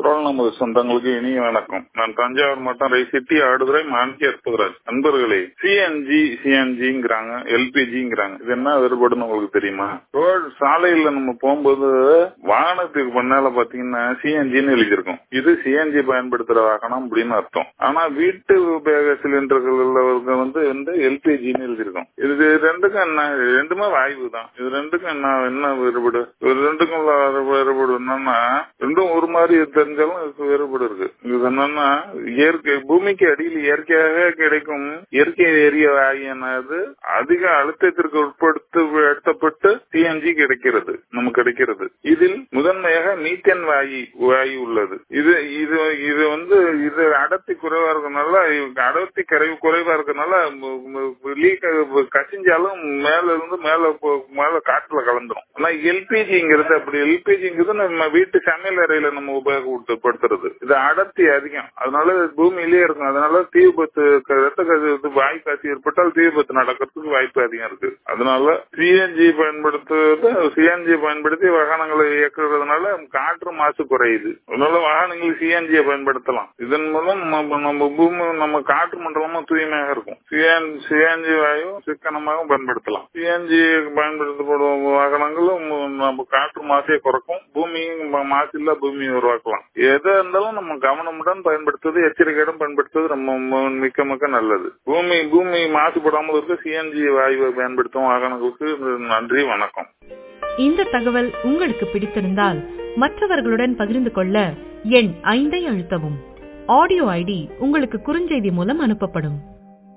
குரல் நமது சொந்தங்களுக்கு இனிய வணக்கம் நான் தஞ்சாவூர் மாவட்டம் ரைசிட்டி ஆடுதுறை மாணிக்க அற்புதராஜ் நண்பர்களே சிஎன்ஜி சிஎன்ஜிங்கிறாங்க எல்பிஜிங்கிறாங்க இது என்ன வேறுபாடுன்னு உங்களுக்கு தெரியுமா ரோடு சாலையில நம்ம போகும்போது வாகனத்துக்கு முன்னால பாத்தீங்கன்னா சிஎன்ஜின்னு எழுதியிருக்கும் இது சிஎன்ஜி பயன்படுத்துற வாகனம் அப்படின்னு அர்த்தம் ஆனா வீட்டு உபயோக சிலிண்டர்கள் வந்து வந்து எல்பிஜின்னு எழுதியிருக்கும் இது ரெண்டுக்கும் என்ன ரெண்டுமே வாயு தான் இது ரெண்டுக்கும் என்ன என்ன வேறுபாடு இது ரெண்டுக்கும் உள்ள வேறுபாடு என்னன்னா ரெண்டும் ஒரு மாதிரி தெரிஞ்சாலும் இதுக்கு வேறுபாடு இருக்கு இது என்னன்னா இயற்கை பூமிக்கு அடியில் இயற்கையாக கிடைக்கும் இயற்கை எரிய வாயுனது அதிக அழுத்தத்திற்கு உட்படுத்து எடுத்தப்பட்டு சிஎன்ஜி கிடைக்கிறது நமக்கு கிடைக்கிறது இதில் முதன்மையாக மீத்தேன் வாயு வாயு உள்ளது இது இது இது வந்து இது அடர்த்தி குறைவா இருக்கனால அடர்த்தி கரைவு குறைவா இருக்கனால லீக் கசிஞ்சாலும் மேல இருந்து மேல மேல காற்றுல கலந்துரும் ஆனா எல்பிஜிங்கிறது அப்படி எல்பிஜிங்கிறது நம்ம வீட்டு சமையல் அறையில நம்ம உபயோகப்படுத்துறது இது அடர்த்தி அதிகம் அதனால பூமியிலேயே இருக்கும் அதனால தீ விபத்து ரத்த கசிவு வாய் காசி ஏற்பட்டால் தீ விபத்து நடக்கிறதுக்கு வாய்ப்பு அதிகம் இருக்கு அதனால சிஎன்ஜி பயன்படுத்துவது சிஎன்ஜி பயன்படுத்தி வாகனங்களை இயக்குறதுனால காற்று மாசு குறையுது அதனால வாகனங்கள் சிஎன்ஜியை பயன்படுத்தலாம் இதன் மூலம் நம்ம பூமி நம்ம காற்று மண்டலமும் தூய்மையாக இருக்கும் சிஎன் சிஎன்ஜி வாயு சிக்கனமாக பயன்படுத்தலாம் சிஎன்ஜி பயன்படுத்தப்படும் வாகனங்களும் நம்ம காற்று மாசையை குறைக்கும் பூமியும் மாசு இல்ல பூமியை உருவாக்கலாம் எதா இருந்தாலும் நம்ம கவனமுடன் பயன்படுத்துவது எச்சரிக்கையுடன் பயன்படுத்துவது ரொம்ப மிக்க மிக்க நல்லது பூமி பூமி மாசுபடாமல் இருக்க சிஎன்ஜி வாயுவை பயன்படுத்தும் வாகனங்களுக்கு நன்றி வணக்கம் இந்த தகவல் உங்களுக்கு பிடித்திருந்தால் மற்றவர்களுடன் பகிர்ந்து கொள்ள எண் ஐந்தை அழுத்தவும் ஆடியோ ஐடி உங்களுக்கு குறுஞ்செய்தி மூலம் அனுப்பப்படும்